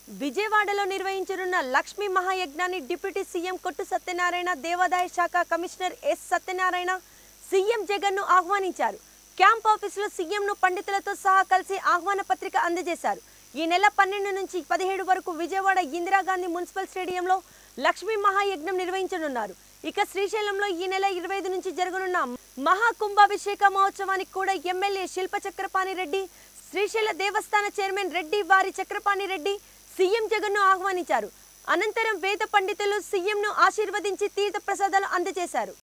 విజయవాడలో నిర్వహించనున్న Lakshmi మహాయజ్ఞాన్ని deputy CM కొట్టు సత్యనారాయణ దేవాదాయ శాఖ కమిషనర్ ఎస్ సత్యనారాయణ సీఎం జగన్ను ఆహ్వానించారు క్యాంప్ ఆఫీసులో సీఎంను పండితులతో సహా కలిసి ఆహ్వాన పత్రిక అందజేశారు ఈ నెల పన్నెండు నుంచి పదిహేడు వరకు విజయవాడ ఇందిరాగాంధీ మున్సిపల్ స్టేడియంలో లక్ష్మీ మహాయజ్ఞం నిర్వహించనున్నారు ఇక శ్రీశైలంలో ఈ నెల ఇరవై ఐదు నుంచి జరగనున్న మహాకుంభాభిషేక మహోత్సవానికి కూడా ఎమ్మెల్యే శిల్ప చక్రపాణి రెడ్డి శ్రీశైల దేవస్థాన చైర్మన్ రెడ్డి వారి చక్రపాణి రెడ్డి సీఎం జగన్ను ఆహ్వానించారు అనంతరం వేద పండితులు సీఎంను ఆశీర్వదించి తీర్థ ప్రసాదాలు అందజేశారు